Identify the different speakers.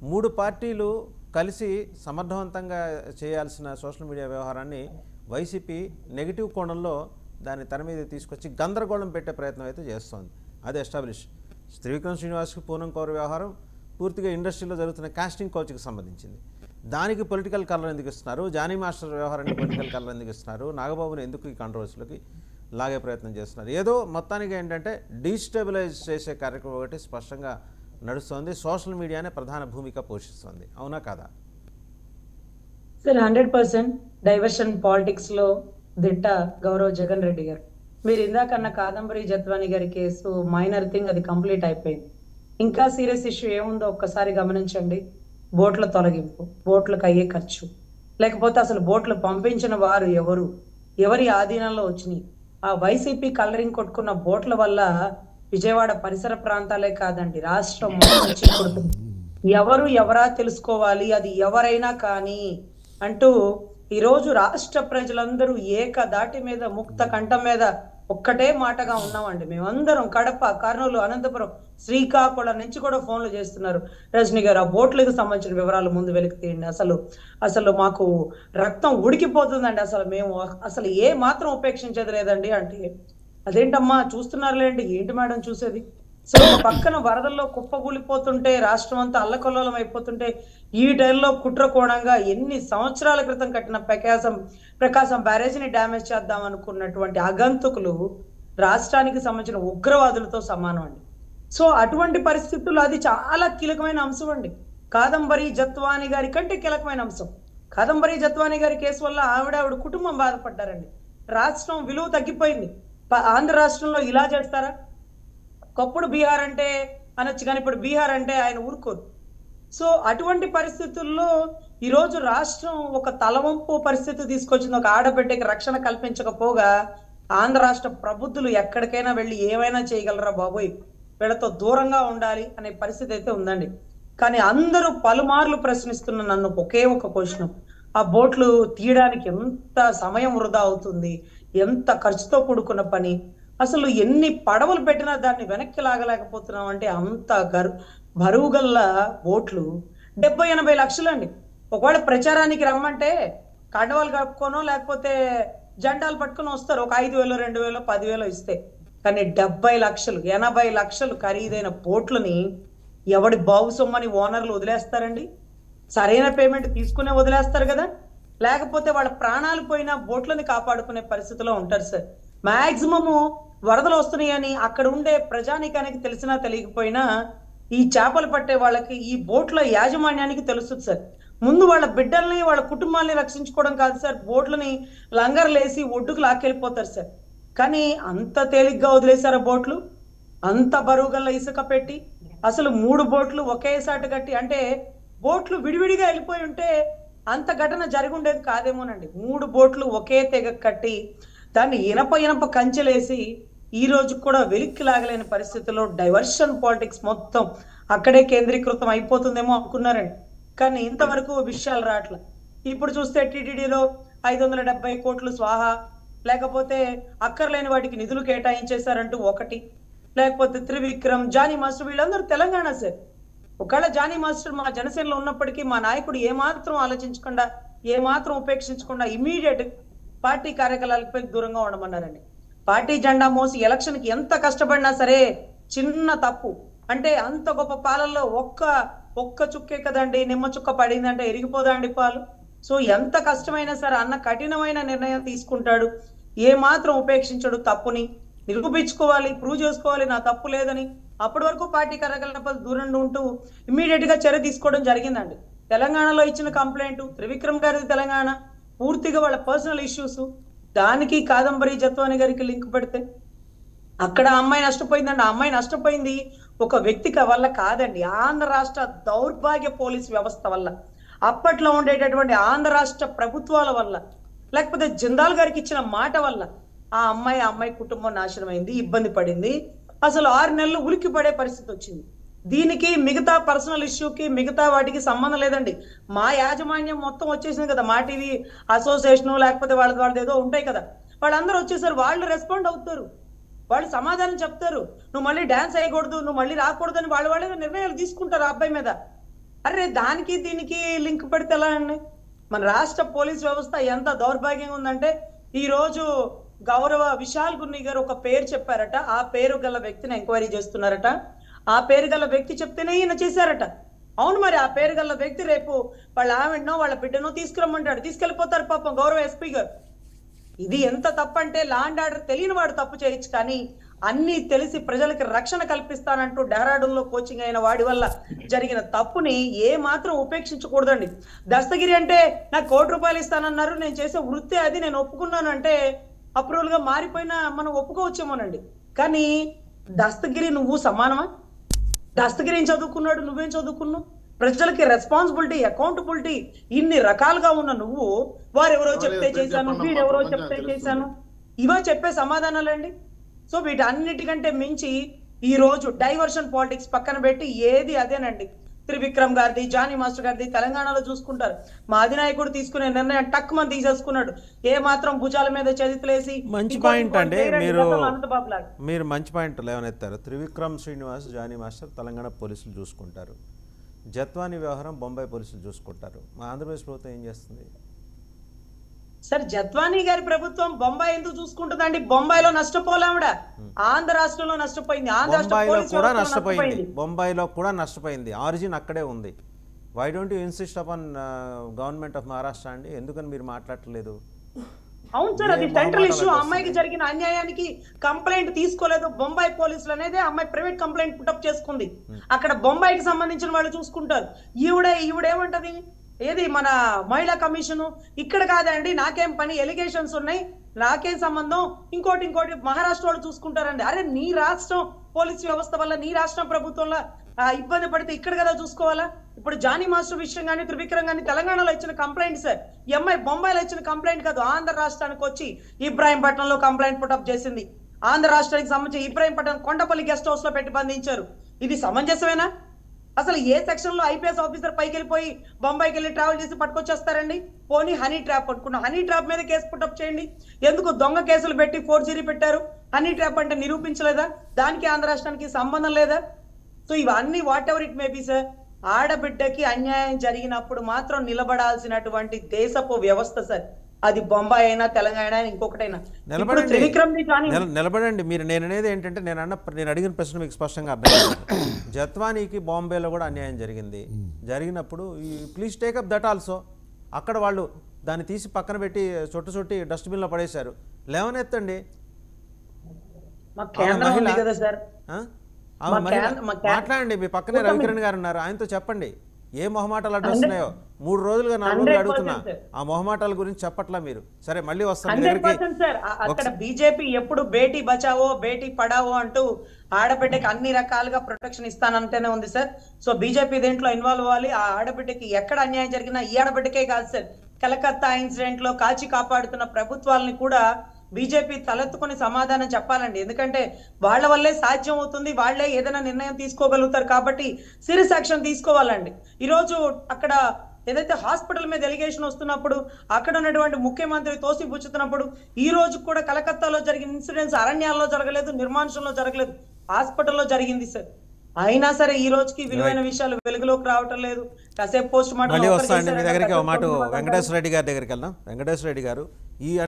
Speaker 1: మూడు పార్టీలు కలిసి సమర్థవంతంగా చేయాల్సిన సోషల్ మీడియా వ్యవహారాన్ని వైసీపీ నెగిటివ్ కోణంలో దాన్ని తెర మీద తీసుకొచ్చి గందరగోళం పెట్టే ప్రయత్నం అయితే చేస్తోంది అది ఎస్టాబ్లిష్ త్రివిక్రమ్ శ్రీనివాస్కి పూనం కౌర్ వ్యవహారం పూర్తిగా ఇండస్ట్రీలో జరుగుతున్న కాస్టింగ్ కోచ్కి సంబంధించింది దానికి పొలిటికల్ కలర్ ఎందుకు ఇస్తున్నారు జానీ మాస్టర్ వ్యవహారానికి పొలిటికల్ కలర్ ఎందుకు ఇస్తున్నారు నాగబాబుని ఎందుకు ఈ కంట్రవర్సీలోకి లాగే ప్రయత్నం చేస్తున్నారు ఏదో మొత్తానికి ఏంటంటే డీస్టెబిలైజ్ చేసే కార్యక్రమం ఒకటి స్పష్టంగా నడుస్తోంది సోషల్ మీడియానే ప్రధాన భూమిక పోషిస్తోంది అవునా కాదా
Speaker 2: sir hundred percent diversion politics లో దిట్ట గౌరవ్ జగన్ రెడ్డి గారు మీరు ఇందాకన్న కాదంబరి జత్వాని గారి కేసు మైనర్ థింగ్ అది కంప్లీట్ అయిపోయింది ఇంకా సీరియస్ ఇష్యూ ఏముందో ఒక్కసారి గమనించండి బోట్ల తొలగింపు బోట్లకు అయ్యే ఖర్చు లేకపోతే అసలు బోట్లు పంపించిన వారు ఎవరు ఎవరి ఆధీనంలో వచ్చినాయి ఆ వైసీపీ కలరింగ్ కొట్టుకున్న బోట్ల వల్ల విజయవాడ పరిసర ప్రాంతాలే కాదండి రాష్ట్రం మొత్తం చీకొడుతుంది ఎవరు ఎవరా తెలుసుకోవాలి అది ఎవరైనా కానీ అంటూ ఈ రోజు రాష్ట్ర ప్రజలందరూ ఏకదాటి మీద ముక్త కంఠం మీద ఒక్కటే మాటగా ఉన్నామండి మేమందరం కడప కర్నూలు అనంతపురం శ్రీకాకుళం నుంచి కూడా ఫోన్లు చేస్తున్నారు రజనీ గారు ఆ బోట్లకు సంబంధించిన వివరాలు ముందు వెలికి తీయండి అసలు అసలు మాకు రక్తం ఉడికిపోతుందండి అసలు మేము అసలు ఏ మాత్రం ఉపేక్షించేది లేదండి అంటే అదేంటమ్మా చూస్తున్నారులేండి ఏంటి మేడం చూసేది సో ఒక పక్కన వరదల్లో కుప్పగూలిపోతుంటే రాష్ట్రం అంతా అల్లకల్లోలం అయిపోతుంటే ఈ టైంలో కుట్రకోణంగా ఎన్ని సంవత్సరాల క్రితం కట్టిన ప్రకాశం ప్రకాశం బ్యారేజీని డ్యామేజ్ చేద్దాం అనుకున్నటువంటి అగంతుకులు రాష్ట్రానికి సంబంధించిన ఉగ్రవాదులతో సమానం అండి సో అటువంటి పరిస్థితుల్లో అది చాలా కీలకమైన అంశం అండి కాదంబరి జత్వాని గారి కంటే కీలకమైన అంశం కాదంబరి జత్వాని గారి కేసు వల్ల ఆవిడ ఆవిడ కుటుంబం బాధపడ్డారండి రాష్ట్రం విలువ తగ్గిపోయింది ప- ఆంధ్ర రాష్ట్రంలో ఇలా చేస్తారా ఒకప్పుడు బీహార్ అంటే అనొచ్చు కానీ ఇప్పుడు బీహార్ అంటే ఆయన ఊరుకోరు సో అటువంటి పరిస్థితుల్లో ఈరోజు రాష్ట్రం ఒక తలవంపు పరిస్థితి తీసుకొచ్చింది ఒక ఆడబిడ్డకి రక్షణ కల్పించకపోగా ఆంధ్ర రాష్ట్ర ప్రబుద్ధులు ఎక్కడికైనా వెళ్ళి ఏమైనా చేయగలరా బాబోయ్ వీళ్ళతో దూరంగా ఉండాలి అనే పరిస్థితి అయితే ఉందండి కానీ అందరూ పలుమార్లు ప్రశ్నిస్తున్న నన్ను ఒకే ఒక క్వశ్చన్ ఆ బోట్లు తీయడానికి ఎంత సమయం వృధా అవుతుంది ఎంత ఖర్చుతో కూడుకున్న పని అసలు ఎన్ని పడవలు పెట్టినా దాన్ని వెనక్కి లాగలేకపోతున్నాం అంటే అంత గరు బరువు గల్ల బోట్లు డెబ్బై ఎనభై లక్షలండి ఒకవేళ ప్రచారానికి రమ్మంటే కండవాలు కప్పుకోనో లేకపోతే జెండాలు పట్టుకొని వస్తారు ఒక ఐదు వేలు రెండు వేలు పదివేలు ఇస్తే కానీ డెబ్బై లక్షలు ఎనభై లక్షలు ఖరీదైన బోట్లని ఎవడి బావు సొమ్మని ఓనర్లు వదిలేస్తారండి సరైన పేమెంట్ తీసుకునే వదిలేస్తారు కదా లేకపోతే వాళ్ళ ప్రాణాలు పోయిన బోట్లని కాపాడుకునే పరిస్థితిలో ఉంటారు సార్ మాక్సిమము వరదలు వస్తున్నాయని అక్కడ ఉండే ప్రజానికానికి తెలిసినా తెలియకపోయినా ఈ చేపలు పట్టే వాళ్ళకి ఈ బోట్ల యాజమాన్యానికి తెలుస్తుంది సార్ ముందు వాళ్ళ బిడ్డల్ని వాళ్ళ కుటుంబాన్ని రక్షించుకోవడం కాదు సార్ బోట్లని లంగర్లేసి ఒడ్డుకు లాక్కెళ్ళిపోతారు సార్ కానీ అంత తేలిగ్గా వదిలేశారా బోట్లు అంత బరువుగల ఇసుక పెట్టి అసలు మూడు బోట్లు ఒకేసాటి కట్టి అంటే బోట్లు విడివిడిగా వెళ్ళిపోయి ఉంటే అంత ఘటన జరిగి ఉండేది కాదేమోనండి మూడు బోట్లు ఒకే తెగ కట్టి దాన్ని ఇనప ఇనప కంచెలేసి ఈ రోజు కూడా వెలిక్కి లాగలేని పరిస్థితుల్లో డైవర్షన్ పాలిటిక్స్ మొత్తం అక్కడే కేంద్రీకృతం అయిపోతుందేమో అనుకున్నారండి కానీ ఇంతవరకు విషయాలు రావట్లే ఇప్పుడు చూస్తే టీటీడీలో ఐదు వందల డెబ్బై కోట్లు స్వాహా లేకపోతే అక్కర్లేని వాటికి నిధులు కేటాయించేశారంటూ ఒకటి లేకపోతే త్రివిక్రమ్ జానీ మాస్టర్ వీళ్ళందరూ తెలంగాణ సార్ ఒకవేళ జానీ మాస్టర్ మా జనసేనలో ఉన్నప్పటికీ మా నాయకుడు ఏమాత్రం ఆలోచించకుండా ఏమాత్రం ఉపేక్షించకుండా ఇమీడియట్ పార్టీ కార్యకలాపాలపై దూరంగా ఉండమన్నారండి పార్టీ జెండా మోసి ఎలక్షన్ కి ఎంత కష్టపడినా సరే చిన్న తప్పు అంటే అంత గొప్ప పాలల్లో ఒక్క ఒక్క చుక్కే కదండి నిమ్మ చుక్క పడిందంటే ఎరిగిపోదండి పాలు సో ఎంత కష్టమైనా సరే అన్న కఠినమైన నిర్ణయం తీసుకుంటాడు ఏ మాత్రం ఉపేక్షించడు తప్పుని నిరూపించుకోవాలి ప్రూవ్ చేసుకోవాలి నా తప్పు లేదని అప్పటి వరకు పార్టీ కార్యకలాపాలు దూరంగా ఉంటూ ఇమీడియట్ గా చర్య తీసుకోవడం జరిగిందండి తెలంగాణలో ఇచ్చిన కంప్లైంట్ త్రివిక్రమ్ గారిది తెలంగాణ పూర్తిగా వాళ్ళ పర్సనల్ ఇష్యూస్ దానికి కాదంబరి జత్వాని గారికి లింక్ పెడితే అక్కడ ఆ అమ్మాయి నష్టపోయిందండి ఆ అమ్మాయి నష్టపోయింది ఒక వ్యక్తికి వల్ల కాదండి ఆంధ్ర రాష్ట్ర దౌర్భాగ్య పోలీస్ వ్యవస్థ వల్ల అప్పట్లో ఉండేటటువంటి ఆంధ్ర రాష్ట్ర ప్రభుత్వాల వల్ల లేకపోతే జిందాల్ గారికి ఇచ్చిన మాట వల్ల ఆ అమ్మాయి ఆ అమ్మాయి కుటుంబం నాశనం అయింది ఇబ్బంది పడింది అసలు ఆరు నెలలు ఉలికి పడే పరిస్థితి వచ్చింది దీనికి మిగతా పర్సనల్ ఇష్యూకి మిగతా వాటికి సంబంధం లేదండి మా యాజమాన్యం మొత్తం వచ్చేసింది కదా మా టీవీ అసోసియేషన్ లేకపోతే వాళ్ళది వాళ్ళది ఏదో ఉంటాయి కదా వాళ్ళందరూ వచ్చేసారు వాళ్ళు రెస్పాండ్ అవుతారు వాళ్ళు సమాధానం చెప్తారు నువ్వు మళ్ళీ డాన్స్ వేయకూడదు నువ్వు మళ్ళీ రాకూడదు అని వాళ్ళు వాళ్ళే నిర్ణయాలు తీసుకుంటారు ఆ అబ్బాయి మీద అరే దానికి దీనికి లింక్ పెడితే ఎలా అండి మన రాష్ట్ర పోలీస్ వ్యవస్థ ఎంత దౌర్భాగ్యంగా ఉందంటే ఈ రోజు గౌరవ విశాల్ గున్ని గారు ఒక పేరు చెప్పారట ఆ పేరు గల వ్యక్తిని ఎంక్వైరీ చేస్తున్నారట ఆ పేరు గల వ్యక్తి చెప్తేనే ఈయన చేశారట అవును మరి ఆ పేరు గల వ్యక్తి రేపు వాళ్ళ ఆవిడనో వాళ్ళ బిడ్డనో తీసుకురమ్మంటాడు తీసుకెళ్లిపోతారు పాపం గౌరవ ఎస్పీ గారు ఇది ఎంత తప్పంటే లాండ్ ఆర్డర్ తెలియని వాడు తప్పు చేయొచ్చు కానీ అన్ని తెలిసి ప్రజలకి రక్షణ కల్పిస్తానంటూ డెహ్రాడూన్ లో కోచింగ్ అయిన వాడి వల్ల జరిగిన తప్పుని ఏ మాత్రం ఉపేక్షించకూడదండి దస్తగిరి అంటే నాకు కోటి రూపాయలు ఇస్తానన్నారు నేను చేసే వృత్తి అది నేను ఒప్పుకున్నాను అంటే అప్రూవల్ గా మారిపోయినా మనం ఒప్పుకోవచ్చేమోనండి కానీ దస్తగిరి నువ్వు సమానమా దస్తగిరి ఏం చదువుకున్నాడు నువ్వేం చదువుకున్నావు ప్రజలకి రెస్పాన్సిబిలిటీ అకౌంటబిలిటీ ఇన్ని రకాలుగా ఉన్న నువ్వు వారెవరో చెప్తే
Speaker 3: చెప్పండి
Speaker 2: చేశాను
Speaker 3: అమ్మా,
Speaker 2: వీడెవరో
Speaker 3: ప్రపంచం
Speaker 2: చెప్తే
Speaker 3: తెలుస్తుంది.
Speaker 2: చేశాను ఇవో చెప్పే సమాధానాలండి సో వీటన్నిటికంటే మించి ఈ రోజు డైవర్షన్ పాలిటిక్స్ పక్కన పెట్టి ఏది అదేనండి త్రివిక్రమ్ గారిది జానీ మాస్టర్ గారిది తెలంగాణలో చూసుకుంటారు మా అధినాయకుడు తీసుకునే నిర్ణయం టక్ మంది తీసేసుకున్నాడు ఏ మాత్రం భుజాల మీద చేతులేసి
Speaker 1: మంచి
Speaker 2: ఇంకోటి
Speaker 1: పాయింట్
Speaker 2: ఇంకోటి
Speaker 1: అండి
Speaker 2: చేయరండి,
Speaker 1: మీరు
Speaker 2: గతంలో అనంతబాబు లాగా.
Speaker 1: మీరు మంచి పాయింట్ లేవనెత్తారు త్రివిక్రమ్ శ్రీనివాస్ జానీ మాస్టర్ తెలంగాణ పోలీసులు చూసుకుంటారు జత్వాని వ్యవహారం బొంబాయి పోలీసులు చూసుకుంటారు మా ఆంధ్రప్రదేశ్ ప్రభుత్వం ఏం చేస్తుంది
Speaker 2: సార్ జత్వానీ గారి ప్రభుత్వం బొంబాయి ఎందుకు చూసుకుంటుందండి బొంబాయిలో నష్టపోలేవిడ ఆంధ్ర రాష్ట్రంలో నష్టపోయింది ఆంధ్ర రాష్ట్ర
Speaker 1: బొంబాయిలో
Speaker 2: పోలీసు
Speaker 1: కూడా
Speaker 2: వ్యవస్థలో
Speaker 1: నష్టపోయింది బొంబాయిలో కూడా నష్టపోయింది ఆరిజిన్ అక్కడే ఉంది why don't you insist upon government of Maharashtra అండి ఎందుకని మీరు మాట్లాడట్లేదు
Speaker 2: అవును సార్ అది
Speaker 1: ఏ
Speaker 2: సెంట్రల్
Speaker 1: మొహమాటాలు
Speaker 2: ఇష్యూ
Speaker 1: వస్తుంది?
Speaker 2: అమ్మాయికి జరిగిన అన్యాయానికి కంప్లైంట్ తీసుకోలేదు బొంబాయి పోలీసులు అనేది అమ్మాయి ప్రైవేట్ కంప్లైంట్ పుటప్ చేసుకుంది అక్కడ బొంబాయికి సంబంధించిన వాళ్ళు చూసుకుంటారు ఈవిడ ఈవిడేమంటది ఏది మన మహిళా కమిషన్ ఇక్కడ కాదండి నాకేం పని ఎలిగేషన్స్ ఉన్నాయి నాకేం సంబంధం ఇంకోటి ఇంకోటి మహారాష్ట్ర వాళ్ళు చూసుకుంటారండి అరే నీ రాష్ట్రం పోలీస్ వ్యవస్థ వల్ల నీ రాష్ట్రం ప్రభుత్వంలో ఆ, ఇబ్బంది పడితే ఇక్కడ కదా చూసుకోవాలా ఇప్పుడు జానీ మాస్టర్ విషయం కానీ త్రివిక్రమ్ కానీ తెలంగాణలో ఇచ్చిన కంప్లైంట్ సార్ ఈ అమ్మాయి బొంబాయిలో ఇచ్చిన కంప్లైంట్ కాదు ఆంధ్ర రాష్ట్రానికి వచ్చి ఇబ్రాహీంపట్నంలో కంప్లైంట్ పుటప్ చేసింది ఆంధ్ర రాష్ట్రానికి సంబంధించి ఇబ్రాహీంపట్నం కొండపల్లి గెస్ట్ హౌస్ లో పెట్టి బంధించారు ఇది సమంజసమేనా అసలు ఏ సెక్షన్ లో ఐపీఎస్ ఆఫీసర్ పైకి వెళ్ళిపోయి బొంబాయికి వెళ్ళి ట్రావెల్ చేసి పట్టుకొచ్చేస్తారండి పోనీ హనీ ట్రాప్ అనుకున్న హనీ ట్రాప్ మీద కేసు పుట్టప్ చేయండి ఎందుకు దొంగ కేసులు పెట్టి ఫోర్జరీ పెట్టారు హనీ ట్రాప్ అంటే నిరూపించలేదా దానికి ఆంధ్ర రాష్ట్రానికి సంబంధం లేదా సో ఇవన్నీ whatever it may be sir ఆడబిడ్డకి అన్యాయం జరిగినప్పుడు మాత్రం నిలబడాల్సినటువంటి దేశపు వ్యవస్థ సార్ అది బొంబాయి అయినా తెలంగాణ అయినా ఇంకొకటైనా ఇప్పుడు
Speaker 1: నిలబడండి
Speaker 2: త్రివిక్రమ్ ది కానీ
Speaker 1: నిల- నిలబడండి మీరు నేను అనేది ఏంటంటే నేను అన్న నేను అడిగిన ప్రశ్న మీకు స్పష్టంగా అర్థమైంది జత్వానీకి బాంబేలో కూడా అన్యాయం జరిగింది జరిగినప్పుడు ఈ ప్లీజ్ టేకప్ దట్ ఆల్సో అక్కడ వాళ్ళు దాన్ని తీసి పక్కన పెట్టి చుట్టు చుట్టి డస్ట్బిన్లో పడేశారు లేవనెత్తండి
Speaker 2: మా
Speaker 1: ఆమె
Speaker 2: కేంద్రం ఉంది
Speaker 1: మహిళ.
Speaker 2: కదా సార్
Speaker 1: ఆ? ఆమె
Speaker 2: మా
Speaker 1: మహిళ.
Speaker 2: క్యాన్- మా క్యాన్-
Speaker 1: మాట్లాడండి మీ పక్కనే
Speaker 2: కూటమి-
Speaker 1: రవికిరణ్ గారు ఉన్నారు ఆయనతో చెప్పండి ఏ మొహమాటాలు అడ్డొస్తున్నాయో మూడు రోజులుగా నాలుగు రోజులు
Speaker 2: 100%
Speaker 1: అడుగుతున్నా
Speaker 2: sir.
Speaker 1: ఆ మొహమాటాల గురించి చెప్పట్లా మీరు సరే మళ్ళీ వస్తాను మీ
Speaker 2: హండ్రెడ్
Speaker 1: దగ్గరికి
Speaker 2: పర్సెంట్ సార్ ఆ- అక్కడ బీజేపీ ఎప్పుడు బేటీ బచావో బేటీ పడావో అంటూ ఆడబిడ్డకి అన్ని రకాలుగా ప్రొటెక్షన్ ఇస్తానంటేనే ఉంది సార్ సో బీజేపీ దీంట్లో ఇన్వాల్వ్ అవ్వాలి ఆ ఆడబిడ్డకి ఎక్కడ అన్యాయం జరిగినా ఈ ఆడబిడ్డకే కాదు సార్ కలకత్తా ఇన్సిడెంట్ లో కాచి కాపాడుతున్న ప్రభుత్వాలని కూడా బీజేపీ తలెత్తుకొని సమాధానం చెప్పాలండి ఎందుకంటే వాళ్ళ వల్లే సాధ్యం అవుతుంది వాళ్ళే ఏదైనా నిర్ణయం తీసుకోగలుగుతారు కాబట్టి సీరియస్ యాక్షన్ తీసుకోవాలండి ఈరోజు అక్కడ ఏదైతే హాస్పిటల్ మీద ఎలిగేషన్ వస్తున్నప్పుడు అక్కడ ఉన్నటువంటి ముఖ్యమంత్రి తోసి పుచ్చుతున్నప్పుడు ఈ రోజు కూడా కలకత్తాలో జరిగిన ఇన్సిడెంట్స్ అరణ్యాల్లో జరగలేదు నిర్మానుషంలో జరగలేదు హాస్పిటల్లో జరిగింది సార్ అయినా సరే ఈ రోజుకి విలువైన విషయాలు వెలుగులోకి రావటం లేదు కాసేపు పోస్ట్ మార్టం
Speaker 1: మళ్ళీ
Speaker 2: ఒకరు
Speaker 1: వస్తా అండి మీ
Speaker 2: చేశారట,
Speaker 1: దగ్గరికి ఒక
Speaker 2: కాసేపు
Speaker 1: మాట
Speaker 2: post mortem
Speaker 1: వెంకటేశ్వర రెడ్డి గారి దగ్గరికి వెళ్దాం వెంకటేశ్వర రెడ్డి గారు ఈ